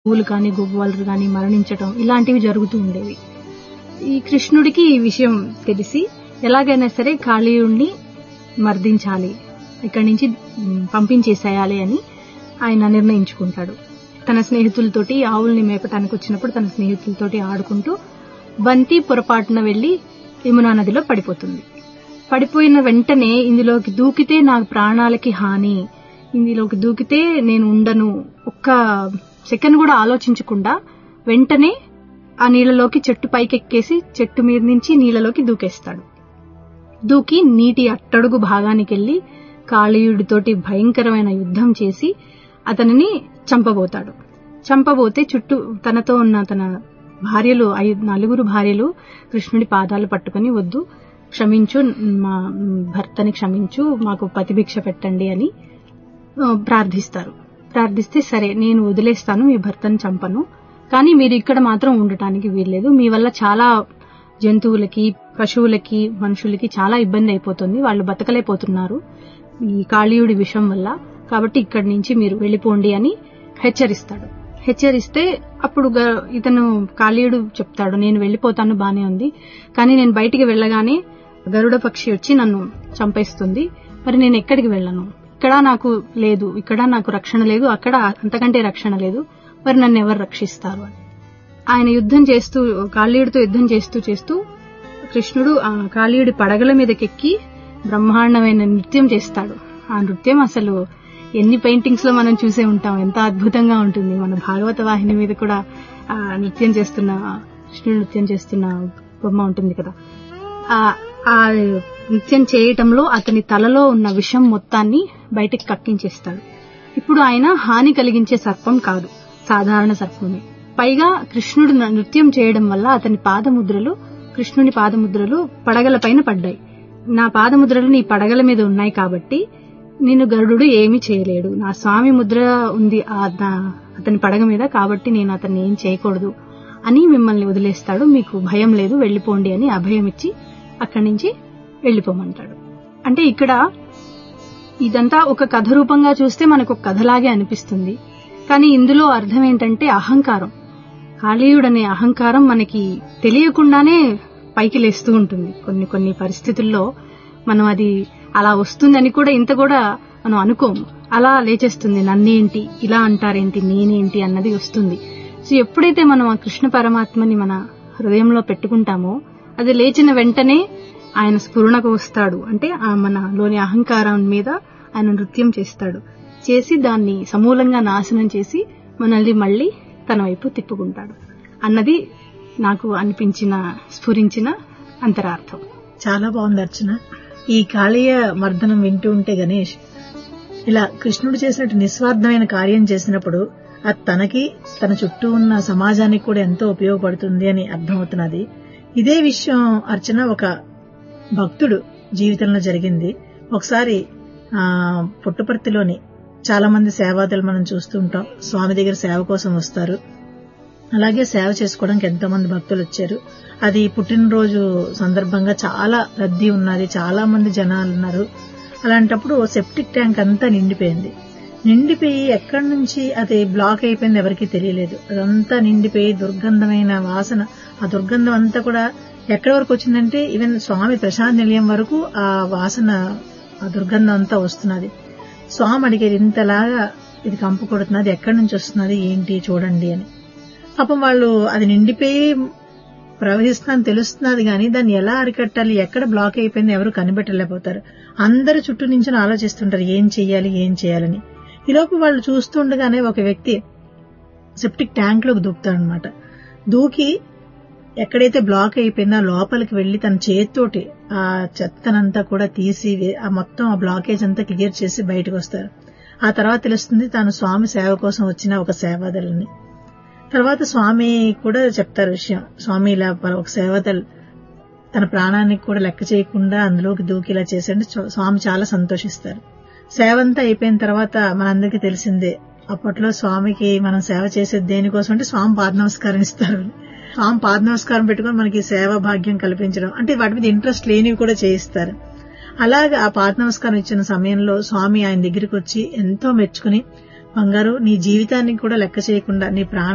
గోవులు కానీ గోపాలు కానీ మరణించటం ఇలాంటివి జరుగుతూ ఉండేవి ఈ కృష్ణుడికి ఈ విషయం తెలిసి ఎలాగైనా సరే కాళీయుణ్ణి మర్దించాలి ఇక్కడి నుంచి మ్, పంపించేసేయాలి అని ఆయన నిర్ణయించుకుంటాడు తన స్నేహితులతోటి ఆవుల్ని మేపటానికి వచ్చినప్పుడు తన స్నేహితులతోటి ఆడుకుంటూ బంతి పొరపాటున వెళ్లి యమునా నదిలో పడిపోతుంది పడిపోయిన వెంటనే ఇందులోకి దూకితే నా ప్రాణాలకి హాని ఇందులోకి దూకితే నేను ఉండను ఒక్క సెకండ్ కూడా ఆలోచించకుండా వెంటనే ఆ నీళ్ళలోకి చెట్టు పైకెక్కేసి చెట్టు మీద నుంచి నీళ్ళలోకి దూకేస్తాడు దూకి నీటి అట్టడుగు భాగానికి వెళ్లి కాళీయుడితోటి భయంకరమైన యుద్ధం చేసి అతనిని చంపబోతాడు చంపబోతే చుట్టూ తనతో ఉన్న తన భార్యలు ఐదు నలుగురు భార్యలు కృష్ణుడి పాదాలు పట్టుకుని వద్దు క్షమించు మా భర్తని క్షమించు మాకు పతిభిక్ష పెట్టండి అని ఆ, ప్రార్థిస్తారు ప్రార్థిస్తే సరే నేను వదిలేస్తాను మీ భర్తను చంపను కానీ మీరు ఇక్కడ మాత్రం ఉండటానికి వీల్లేదు మీ వల్ల చాలా జంతువులకి పశువులకి మనుషులకి చాలా ఇబ్బంది అయిపోతుంది వాళ్ళు బతకలేకపోతున్నారు ఈ కాళీయుడి విషం వల్ల కాబట్టి ఇక్కడి నుంచి మీరు వెళ్ళిపోండి అని హెచ్చరిస్తాడు హెచ్చరిస్తే అప్పుడు గ- ఇతను కాళీయుడు చెప్తాడు నేను వెళ్ళిపోతాను బానే ఉంది కానీ నేను బయటికి వెళ్ళగానే గరుడ పక్షి వచ్చి నన్ను చంపేస్తుంది మరి నేను ఎక్కడికి వెళ్ళను ఇక్కడ నాకు లేదు ఇక్కడ నాకు రక్షణ లేదు అక్కడ అంతకంటే రక్షణ లేదు మరి నన్ను ఎవరు రక్షిస్తారు అని ఆయన యుద్ధం చేస్తూ కాళీయుడితో యుద్ధం చేస్తూ చేస్తూ కృష్ణుడు ఆ కాళీయుడి పడగల మీదకెక్కి బ్రహ్మాండమైన నృత్యం చేస్తాడు ఆ నృత్యం అసలు ఎన్ని పెయింటింగ్స్ లో మనం చూసే ఉంటాం ఎంత అద్భుతంగా ఉంటుంది మన భాగవత వాహిని మీద కూడా ఆ నృత్యం చేస్తున్న కృష్ణుడు నృత్యం చేస్తున్న బొమ్మ ఉంటుంది కదా ఆ ఆ నృత్యం చేయటంలో అతని తలలో ఉన్న విషం మొత్తాన్ని బయటికి కక్కించేస్తాడు ఇప్పుడు ఆయన హాని కలిగించే సర్పం కాదు సాధారణ సర్పమే పైగా కృష్ణుడు న- నృత్యం చేయడం వల్ల అతని పాదముద్రలు కృష్ణుని పాదముద్రలు పడగల పైన పడ్డాయి నా పాదముద్రలు నీ పడగల మీద ఉన్నాయి కాబట్టి నిన్ను గరుడు ఏమీ చేయలేడు నా స్వామి ముద్ర ఉంది ఆ దా- అతని పడగ మీద కాబట్టి నేను అతన్ని ఏం చేయకూడదు అని మిమ్మల్ని వదిలేస్తాడు మీకు భయం లేదు వెళ్ళిపోండి అని అభయం ఇచ్చి అక్కడి నుంచి వెళ్ళిపోమంటాడు అంటే ఇక్కడ ఇదంతా ఒక కథ రూపంగా చూస్తే మనకు ఒక కథలాగే అనిపిస్తుంది కానీ ఇందులో అర్థం ఏంటంటే అహంకారం కాళీయుడనే అహంకారం మనకి తెలియకుండానే పైకి లేస్తూ ఉంటుంది కొన్ని కొన్ని పరిస్థితుల్లో మనం అది అలా వస్తుందని కూడా ఇంత కూడా మనం అనుకోము అలా లేచేస్తుంది నన్నేంటి ఇలా అంటారేంటి నేనేంటి అన్నది వస్తుంది సో ఎప్పుడైతే మనం ఆ కృష్ణ పరమాత్మని మన హృదయంలో పెట్టుకుంటామో అది లేచిన వెంటనే ఆయన స్ఫురణకు వస్తాడు అంటే ఆ మనలోని అహంకారం మీద ఆయన నృత్యం చేస్తాడు చేసి దాన్ని సమూలంగా నాశనం చేసి మనల్ని మళ్ళీ తన వైపు తిప్పుకుంటాడు అన్నది నాకు అనిపించిన స్ఫురించిన అంతరార్థం చాలా బాగుంది అర్చన ఈ కాళీయ మర్దనం వింటూ ఉంటే గణేష్ ఇలా కృష్ణుడు చేసినట్టు నిస్వార్థమైన కార్యం చేసినప్పుడు అది తనకి తన చుట్టూ ఉన్న సమాజానికి కూడా ఎంతో ఉపయోగపడుతుంది అని అర్థమవుతున్నది ఇదే విషయం అర్చన ఒక భక్తుడు జీవితంలో జరిగింది ఒకసారి ఆ పుట్టపర్తిలోని చాలా మంది సేవాదులు మనం చూస్తూ ఉంటాం స్వామి దగ్గర సేవ కోసం వస్తారు అలాగే సేవ చేసుకోవడానికి ఎంతో మంది భక్తులు వచ్చారు అది పుట్టినరోజు సందర్భంగా చాలా రద్దీ ఉన్నది చాలా మంది జనాలు ఉన్నారు అలాంటప్పుడు సెప్టిక్ ట్యాంక్ అంతా నిండిపోయింది నిండిపోయి ఎక్కడి నుంచి అది బ్లాక్ అయిపోయింది ఎవరికీ తెలియలేదు అదంతా నిండిపోయి దుర్గంధమైన వాసన ఆ దుర్గంధం అంతా కూడా ఎక్కడి వరకు వచ్చిందంటే ఈవెన్ స్వామి ప్రశాంత్ నిలయం వరకు ఆ వాసన ఆ దుర్గంధం అంతా వస్తున్నది స్వామి అడిగేది ఇంతలాగా ఇది కంపు కొడుతున్నది ఎక్కడి నుంచి వస్తున్నది ఏంటి చూడండి అని పాపం వాళ్ళు అది నిండిపోయి ప్రవహిస్తుందని తెలుస్తున్నది కానీ దాన్ని ఎలా అరికట్టాలి ఎక్కడ బ్లాక్ అయిపోయింది ఎవరు కనిపెట్టలేకపోతారు అందరు చుట్టూ నుంచి ఆలోచిస్తుంటారు ఏం చెయ్యాలి ఏం చేయాలని ఈలోపు వాళ్ళు చూస్తుండగానే ఒక వ్యక్తి సెప్టిక్ ట్యాంక్ లోకి దూకుతాడనమాట దూకి ఎక్కడైతే బ్లాక్ అయిపోయిందో ఆ లోపలికి వెళ్లి తన చేతితోటి ఆ చెత్తనంతా కూడా తీసి వే- ఆ మొత్తం ఆ బ్లాకేజ్ అంతా క్లియర్ చేసి బయటకు వస్తారు ఆ తర్వాత తెలుస్తుంది తాను స్వామి సేవ కోసం వచ్చిన ఒక సేవాదలని తర్వాత స్వామి కూడా చెప్తారు విషయం స్వామి ఇలా ప- ఒక సేవదల్ తన ప్రాణానికి కూడా లెక్క చేయకుండా అందులోకి దూకి ఇలా చేశాడు స్వామి చాలా సంతోషిస్తారు సేవ అంతా అయిపోయిన తర్వాత మనందరికీ తెలిసిందే అప్పట్లో స్వామికి మనం సేవ చేసేది దేనికోసం అంటే స్వామి పాద నమస్కారం ఇస్తారు స్వామి పాద నమస్కారం పెట్టుకొని మనకి సేవ భాగ్యం కల్పించడం అంటే వాటి మీద ఇంట్రెస్ట్ లేనివి కూడా చేయిస్తారు అలాగా ఆ పాద నమస్కారం ఇచ్చిన సమయంలో స్వామి ఆయన దగ్గరికి వచ్చి ఎంతో మెచ్చుకుని బంగారు నీ జీవితానికి కూడా లెక్క చేయకుండా నీ ప్రాణ